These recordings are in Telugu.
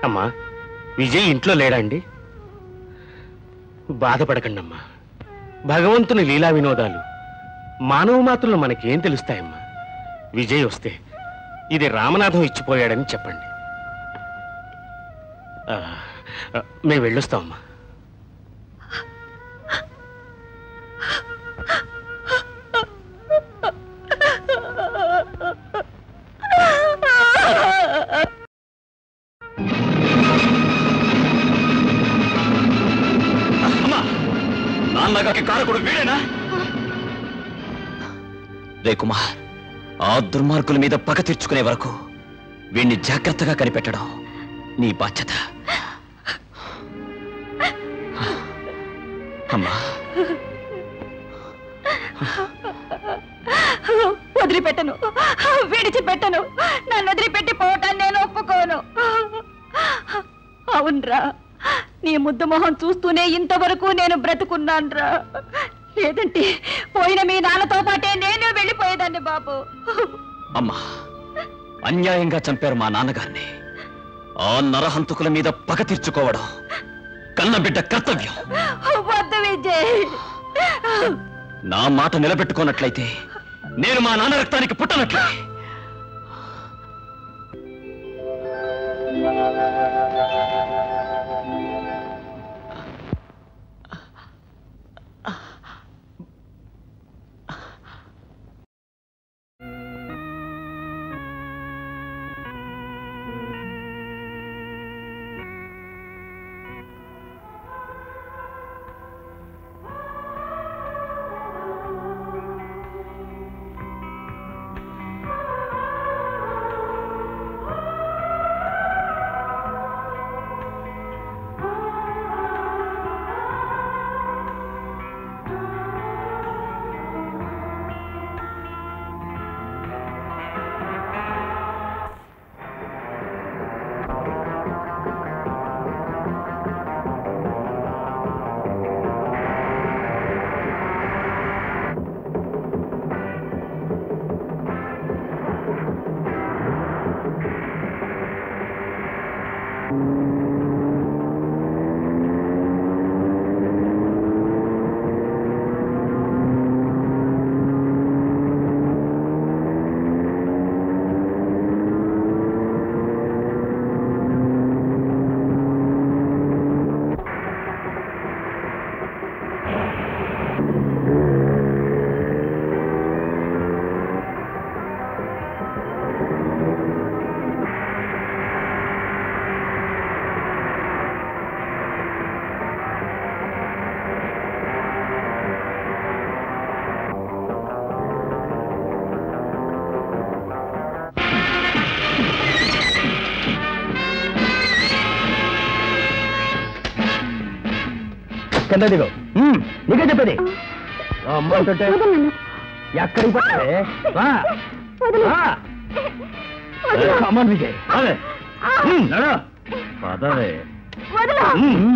అమ్మా విజయ్ ఇంట్లో లేడా అండి బాధపడకండి అమ్మా భగవంతుని లీలా వినోదాలు మానవ మాత్రులు మనకేం తెలుస్తాయమ్మా విజయ్ వస్తే ఇది రామనాథం ఇచ్చిపోయాడని చెప్పండి ఆ, ఆ, మేము వెళ్ళొస్తామమ్మా నాన్నగారికి కారకుడు వీడేనా రే కుమార్ ఆ దుర్మార్గుల మీద పగ తీర్చుకునే వరకు వీణ్ణి జాగ్రత్తగా కనిపెట్టడం నీ బాధ్యత అమ్మా వదిలిపెట్టను విడిచిపెట్టను నన్ను వదిలిపెట్టి పోవటాన్ని నేను ఒప్పుకోను అవునరా నీ ముద్దు మొహం చూస్తూనే ఇంతవరకు నేను బ్రతుకున్నానురా లేదంటే పోయిన మీ నాన్నతో పాటే నేను వెళ్ళిపోయేదాన్ని బాబు అమ్మా అన్యాయంగా చంపారు మా నాన్నగారిని ఆ నరహంతకుల మీద పగ తీర్చుకోవడం కన్నబిడ్డ కర్తవ్యం వద్దు విజయ్ నా మాట నిలబెట్టుకోనట్లయితే నేను మా నాన్న రక్తానికి పుట్టనట్లే కింద దిగు నీకే చెప్పేది అమ్మ అంటుంటే ఎక్కడికి పోతావే రా రా. కమాన్ విజయ్ అదే నడు పదవే ఉమ్.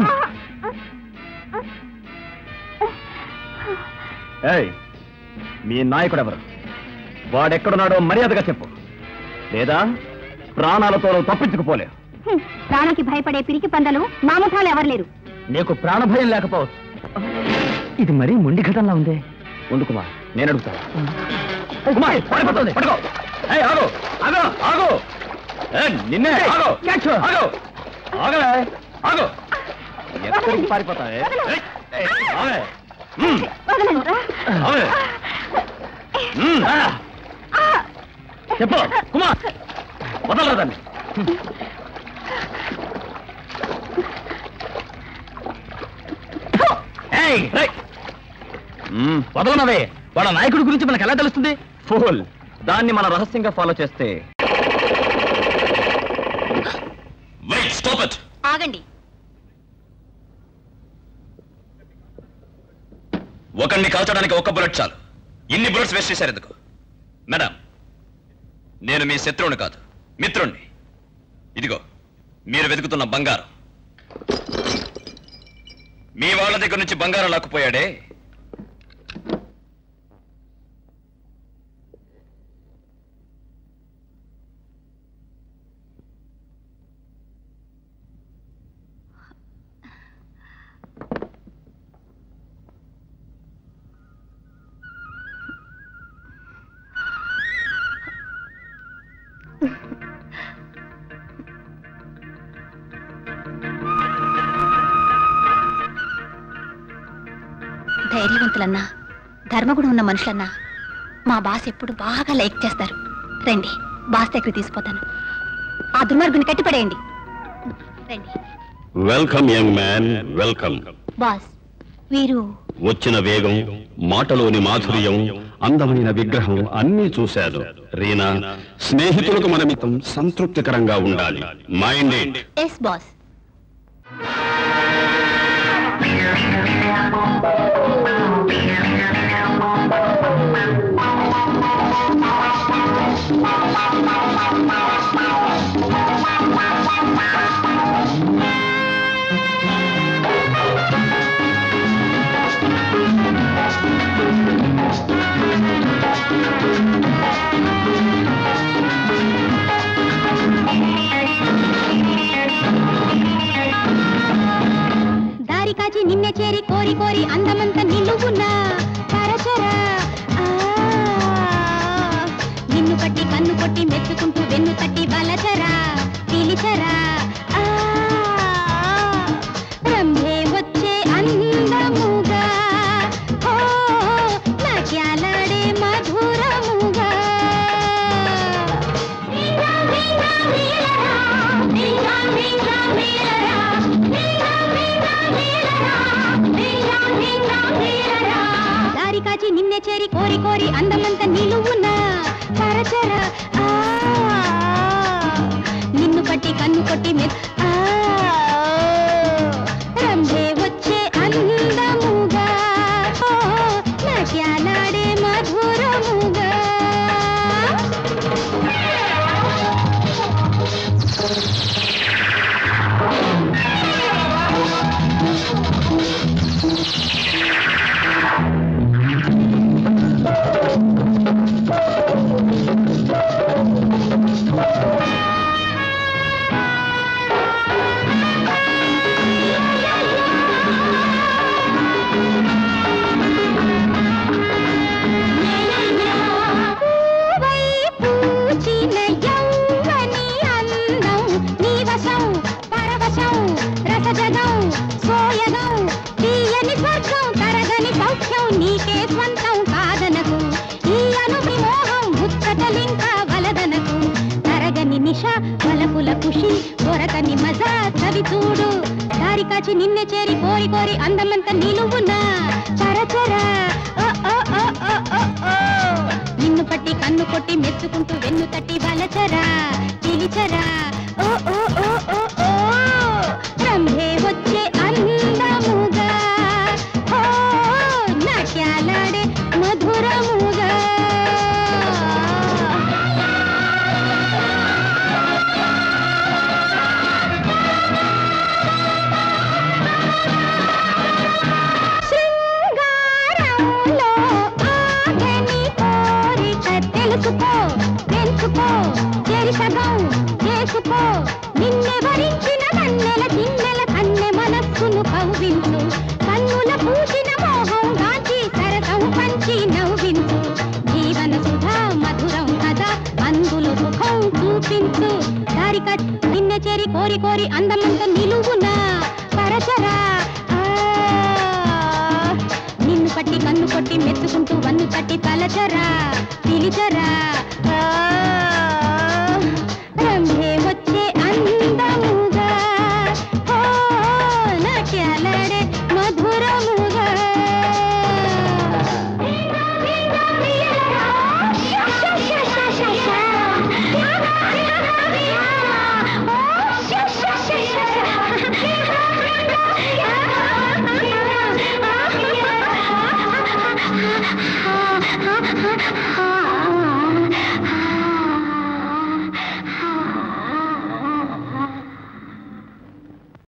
ఏయ్ మీ నాయకుడు ఎవరు వాడెక్కడున్నాడో మర్యాదగా చెప్పు లేదా ప్రాణాలతో నువ్వు తప్పించుకుపోలేవు ప్రాణానికి భయపడే పిరికి పందలు మా ముఠాలు ఎవరు లేరు నీకు ప్రాణభయం లేకపోవచ్చు ఇది మరీ మొండి ఘటనలా ఉంది ఉండు కుమార్ నేను అడుగుతాను కుమార్ పడిపోతుంది పడుకో ఏయ్, ఆగు ఆగు ఆగు ఏ, నిన్నే ఆగు ఆగు ఆగలే ఆగు ఎక్కడికి పారిపోతావే ఏయ్, ఏయ్, ఆగే. ఉమ్, ఆగే. ఉమ్, ఆ. చెప్పు కుమార్ వదలరా దాన్ని ఏయ్, రేయ్. మ్మ్, వదలనవే వాళ్ళ నాయకుడి గురించి మనకు ఎలా తెలుస్తుంది ఫోల్ దాన్ని మన రహస్యంగా ఫాలో చేస్తే వెయిట్ స్టాప్ ఇట్ ఆగండి ఒకరిని కాల్చడానికి ఒక్క బుల్లెట్ చాలు ఇన్ని బుల్లెట్స్ వేస్ట్ చేశారు ఎందుకు మేడం నేను మీ శత్రువుని కాదు మిత్రుణ్ణి ఇదిగో మీరు వెతుకుతున్న బంగారం మీ వాళ్ళ దగ్గర నుంచి బంగారం లాక్కుపోయాడే ధైర్యవంతులన్నా ధర్మగుణం ఉన్న మనుషులన్నా మా బాస్ ఎప్పుడు బాగా లైక్ చేస్తారు రండి బాస్ దగ్గర తీసుకుపోతాను ఆ దుర్మార్గుని కట్టిపడేయండి రండి welcome young man welcome boss వీరు వచ్చిన వేగం మాటలోని మాధుర్యం అందమైన విగ్రహం అన్నీ చూశాను రీనా స్నేహితులకు మనమితం సంతృప్తికరంగా ఉండాలి మైండెడ్ ఎస్ బాస్ దారి కాచి నిన్నే చేరి కోరి కోరి అందమంత నిలువున్నా చరచరా ఆ, నిన్ను కట్టి కన్ను కొట్టి మెచ్చుకుంటూ వెన్ను తట్టి బలచరా పిలిచరా ఆ, రంభే వచ్చే అందముగా ఓ నాట్యాలాడే మధురముగా వీణా, వీణా, వీణరా, వీణా, వీణా, వీణరా, వీణా, వీణా, వీణరా, వీణా, వీణా, వీణరా. దారి కాచి నిన్నే చేరి కోరి కోరి అందమంత నిలువునా చరచర ఆ, నిన్ను పట్టి కన్ను కొట్టి మె- ఆ, రంభే వచ్చే అందముగా ఓ, నాట్యాలాడే మధురముగా పూవై పూచిన యౌవని అందం నీ వశం పరవశం రసజగం సోయగం తీయని స్వర్గం తరగని సౌఖ్యం నీకే స్వంతం కాదనకు ఈ అనువిమోహం ముచ్చటలింక వలదనకు తరగని నిష వలపుల ఖుషి దొరకని మజా చవి చూడు దారి కాచి నిన్నే చేరి కోరి కోరి అందమంత నిలువునా చరచరా ఓ ఓ ఓ ఓ ఓ ఓ నిన్ను పట్టి కన్ను కొట్టి మెచ్చుకుంటూ వెన్ను తట్టి వలచరా పిలిచరా ఓ ఓ ఓ ఓ ఓ రంభే వచ్చే అందముగా ఓ నాట్యాలాడే మధురముగా శృంగారంలో ఆగని కోరిక తెలుసుకో తెలుసుకో చెరిసగం చేసుకో నిన్నె భరించిన కన్నెల చిన్నెల కన్నె మనస్సును కవ్వించు కన్నుల పూసిన మోహం గాంచి సరసం పంచి నవ్వించు జీవన సుధా మధురం కదా అందులో సుఖం చూపించు దారిక నిన్నె చేరి కోరి కోరి అందమంత నిలువునా పరచరా ఆ, నిన్ను పట్టి కన్ను కొట్టి మెచ్చుకుంటూ వన్ను తట్టి తలచరా పిలిచరా ఆ